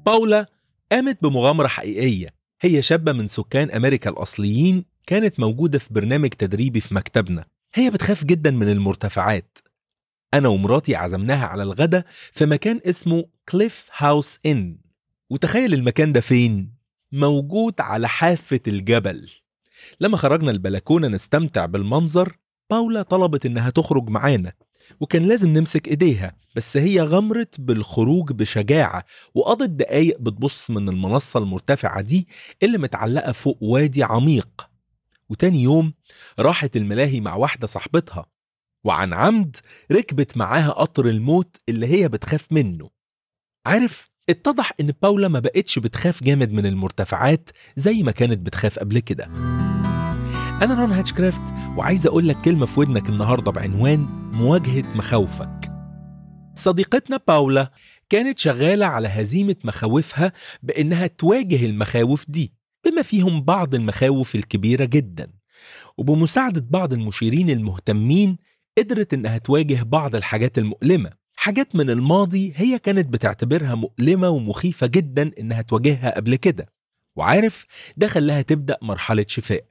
باولا قامت بمغامرة حقيقية هي شابة من سكان أمريكا الأصليين كانت موجودة في برنامج تدريبي في مكتبنا هي بتخاف جدا من المرتفعات أنا ومراتي عزمناها على الغدا في مكان اسمه كليف هاوس إن وتخيل المكان ده فين؟ موجود على حافة الجبل لما خرجنا البلكونة نستمتع بالمنظر باولا طلبت إنها تخرج معانا وكان لازم نمسك إيديها بس هي غمرت بالخروج بشجاعة وقضت دقايق بتبص من المنصة المرتفعة دي اللي متعلقة فوق وادي عميق وتاني يوم راحت الملاهي مع واحدة صاحبتها وعن عمد ركبت معاها قطر الموت اللي هي بتخاف منه عارف اتضح ان باولا ما بقتش بتخاف جامد من المرتفعات زي ما كانت بتخاف قبل كده انا رون هاتشكرافت وعايز اقول لك كلمه في ودنك النهارده بعنوان مواجهه مخاوفك صديقتنا باولا كانت شغاله على هزيمه مخاوفها بانها تواجه المخاوف دي بما فيهم بعض المخاوف الكبيره جدا وبمساعده بعض المشيرين المهتمين قدرت انها تواجه بعض الحاجات المؤلمه حاجات من الماضي هي كانت بتعتبرها مؤلمه ومخيفه جدا انها تواجهها قبل كده وعارف ده خلاها تبدا مرحله شفاء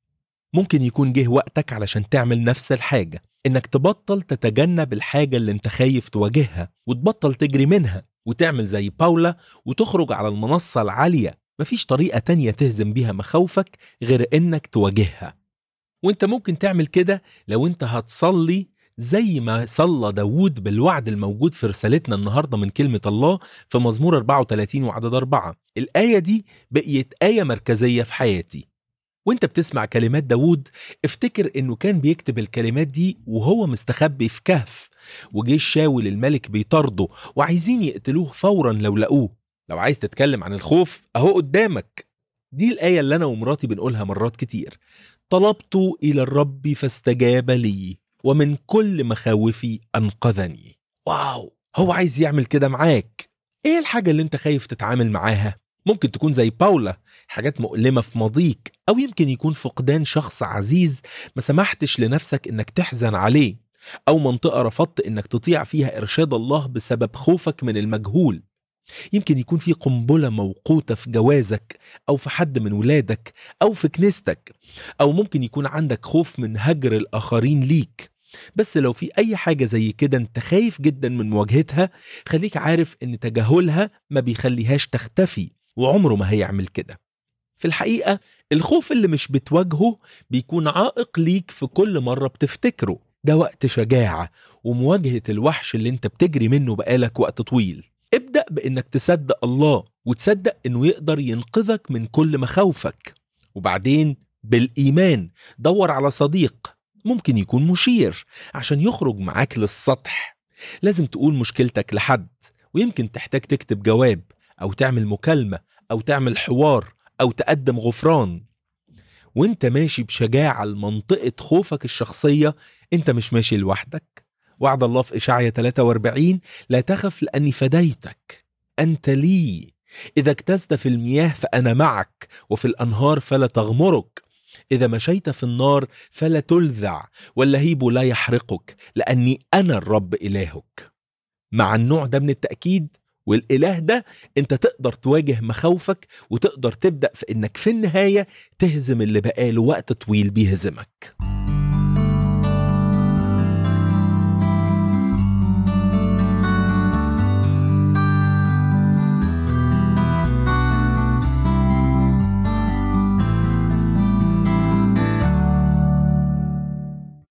ممكن يكون جه وقتك علشان تعمل نفس الحاجه انك تبطل تتجنب الحاجه اللي انت خايف تواجهها وتبطل تجري منها وتعمل زي باولا وتخرج على المنصه العاليه مفيش طريقه تانية تهزم بيها مخاوفك غير انك تواجهها وانت ممكن تعمل كده لو انت هتصلي زي ما صلى داوود بالوعد الموجود في رسالتنا النهارده من كلمة الله في مزمور 34 وعدد أربعة الآية دي بقيت آية مركزية في حياتي وانت بتسمع كلمات داوود افتكر انه كان بيكتب الكلمات دي وهو مستخبي في كهف وجيش شاول الملك بيطارده وعايزين يقتلوه فورا لو لقوه لو عايز تتكلم عن الخوف اهو قدامك دي الآية اللي أنا ومراتي بنقولها مرات كتير طلبت إلى الرب فاستجاب لي ومن كل مخاوفي أنقذني واو هو عايز يعمل كده معاك إيه الحاجة اللي أنت خايف تتعامل معاها؟ ممكن تكون زي باولا حاجات مؤلمة في ماضيك أو يمكن يكون فقدان شخص عزيز ما سمحتش لنفسك إنك تحزن عليه أو منطقة رفضت إنك تطيع فيها إرشاد الله بسبب خوفك من المجهول يمكن يكون في قنبلة موقوتة في جوازك أو في حد من ولادك أو في كنيستك أو ممكن يكون عندك خوف من هجر الآخرين ليك بس لو في أي حاجة زي كده أنت خايف جدا من مواجهتها خليك عارف أن تجاهلها ما بيخليهاش تختفي وعمره ما هيعمل كده في الحقيقة الخوف اللي مش بتواجهه بيكون عائق ليك في كل مرة بتفتكره ده وقت شجاعة ومواجهة الوحش اللي انت بتجري منه بقالك وقت طويل ابدأ بإنك تصدق الله وتصدق إنه يقدر ينقذك من كل مخاوفك وبعدين بالإيمان دور على صديق ممكن يكون مشير عشان يخرج معاك للسطح لازم تقول مشكلتك لحد ويمكن تحتاج تكتب جواب أو تعمل مكالمة أو تعمل حوار أو تقدم غفران وانت ماشي بشجاعة لمنطقة خوفك الشخصية انت مش ماشي لوحدك وعد الله في إشعيا 43 لا تخف لأني فديتك أنت لي إذا اجتزت في المياه فأنا معك وفي الأنهار فلا تغمرك إذا مشيت في النار فلا تلذع واللهيب لا يحرقك لأني أنا الرب إلهك مع النوع ده من التأكيد والإله ده أنت تقدر تواجه مخاوفك وتقدر تبدأ في إنك في النهاية تهزم اللي بقاله وقت طويل بيهزمك